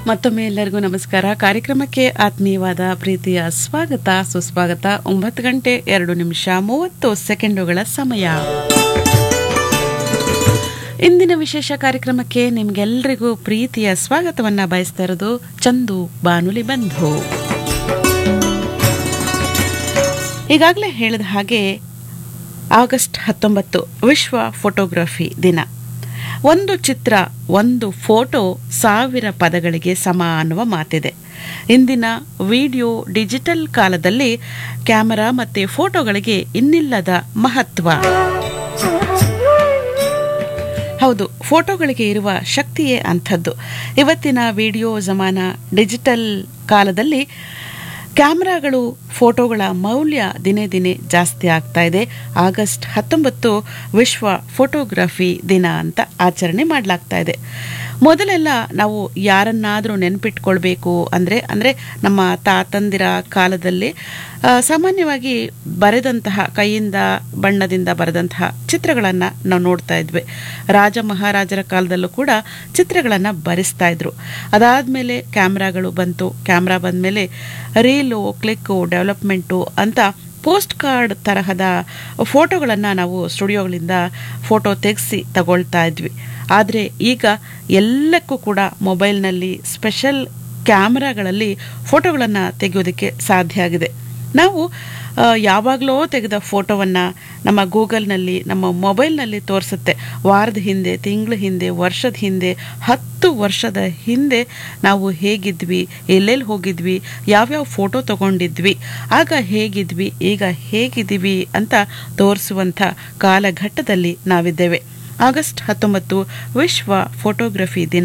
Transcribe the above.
ಮತ್ತೊಮ್ಮೆ ಎಲ್ಲರಿಗೂ ನಮಸ್ಕಾರ ಕಾರ್ಯಕ್ರಮಕ್ಕೆ ಆತ್ಮೀಯವಾದ ಪ್ರೀತಿಯ ಸ್ವಾಗತ ಸುಸ್ವಾಗತ ಒಂಬತ್ತು ಗಂಟೆ ಎರಡು ನಿಮಿಷ ಮೂವತ್ತು ಸೆಕೆಂಡುಗಳ ಸಮಯ ಇಂದಿನ ವಿಶೇಷ ಕಾರ್ಯಕ್ರಮಕ್ಕೆ ನಿಮ್ಗೆಲ್ರಿಗೂ ಪ್ರೀತಿಯ ಸ್ವಾಗತವನ್ನ ಬಯಸ್ತಾ ಇರೋದು ಚಂದು ಬಾನುಲಿ ಬಂಧು ಈಗಾಗಲೇ ಹೇಳಿದ ಹಾಗೆ ಆಗಸ್ಟ್ ಹತ್ತೊಂಬತ್ತು ವಿಶ್ವ ಫೋಟೋಗ್ರಫಿ ದಿನ ಒಂದು ಚಿತ್ರ ಒಂದು ಫೋಟೋ ಸಾವಿರ ಪದಗಳಿಗೆ ಸಮ ಅನ್ನುವ ಮಾತಿದೆ ಇಂದಿನ ವಿಡಿಯೋ ಡಿಜಿಟಲ್ ಕಾಲದಲ್ಲಿ ಕ್ಯಾಮರಾ ಮತ್ತು ಫೋಟೋಗಳಿಗೆ ಇನ್ನಿಲ್ಲದ ಮಹತ್ವ ಹೌದು ಫೋಟೋಗಳಿಗೆ ಇರುವ ಶಕ್ತಿಯೇ ಅಂಥದ್ದು ಇವತ್ತಿನ ವಿಡಿಯೋ ಜಮಾನ ಡಿಜಿಟಲ್ ಕಾಲದಲ್ಲಿ ಕ್ಯಾಮ್ರಾಗಳು ಫೋಟೋಗಳ ಮೌಲ್ಯ ದಿನೇ ದಿನೇ ಜಾಸ್ತಿ ಆಗ್ತಾ ಇದೆ ಆಗಸ್ಟ್ ಹತ್ತೊಂಬತ್ತು ವಿಶ್ವ ಫೋಟೋಗ್ರಫಿ ದಿನ ಅಂತ ಆಚರಣೆ ಮಾಡಲಾಗ್ತಾ ಇದೆ ಮೊದಲೆಲ್ಲ ನಾವು ಯಾರನ್ನಾದರೂ ನೆನಪಿಟ್ಕೊಳ್ಬೇಕು ಅಂದರೆ ಅಂದರೆ ನಮ್ಮ ತಾತಂದಿರ ಕಾಲದಲ್ಲಿ ಆ, ಸಾಮಾನ್ಯವಾಗಿ ಬರೆದಂತಹ ಕೈಯಿಂದ ಬಣ್ಣದಿಂದ ಬರೆದಂತಹ ಚಿತ್ರಗಳನ್ನು ನಾವು ನೋಡ್ತಾ ಇದ್ವಿ ರಾಜ ಮಹಾರಾಜರ ಕಾಲದಲ್ಲೂ ಕೂಡ ಚಿತ್ರಗಳನ್ನು ಬರೆಸ್ತಾ ಇದ್ರು ಅದಾದಮೇಲೆ ಕ್ಯಾಮ್ರಾಗಳು ಬಂತು ಕ್ಯಾಮ್ರಾ ಬಂದಮೇಲೆ ರೀಲು ಕ್ಲಿಕ್ಕು ಡೆವಲಪ್ಮೆಂಟು ಅಂತ ಪೋಸ್ಟ್ ಕಾರ್ಡ್ ತರಹದ ಫೋಟೋಗಳನ್ನು ನಾವು ಸ್ಟುಡಿಯೋಗಳಿಂದ ಫೋಟೋ ತೆಗೆಸಿ ತಗೊಳ್ತಾ ಇದ್ವಿ ಆದರೆ ಈಗ ಎಲ್ಲಕ್ಕೂ ಕೂಡ ಮೊಬೈಲ್ನಲ್ಲಿ ಸ್ಪೆಷಲ್ ಕ್ಯಾಮ್ರಾಗಳಲ್ಲಿ ಫೋಟೋಗಳನ್ನು ತೆಗೆಯೋದಕ್ಕೆ ಸಾಧ್ಯ ಆಗಿದೆ ನಾವು ಆ, ಯಾವಾಗಲೋ ತೆಗೆದ ಫೋಟೋವನ್ನು ನಮ್ಮ ಗೂಗಲ್ನಲ್ಲಿ ನಮ್ಮ ಮೊಬೈಲ್ನಲ್ಲಿ ತೋರಿಸುತ್ತೆ ವಾರದ ಹಿಂದೆ ತಿಂಗಳ ಹಿಂದೆ ವರ್ಷದ ಹಿಂದೆ ಹತ್ತು ವರ್ಷದ ಹಿಂದೆ ನಾವು ಹೇಗಿದ್ವಿ ಎಲ್ಲೆಲ್ಲಿ ಹೋಗಿದ್ವಿ ಯಾವ್ಯಾವ ಫೋಟೋ ತಗೊಂಡಿದ್ವಿ ಆಗ ಹೇಗಿದ್ವಿ ಈಗ ಹೇಗಿದ್ದೀವಿ ಅಂತ ತೋರಿಸುವಂಥ ಕಾಲಘಟ್ಟದಲ್ಲಿ ನಾವಿದ್ದೇವೆ ಆಗಸ್ಟ್ ಹತ್ತೊಂಬತ್ತು ವಿಶ್ವ ಫೋಟೋಗ್ರಫಿ ದಿನ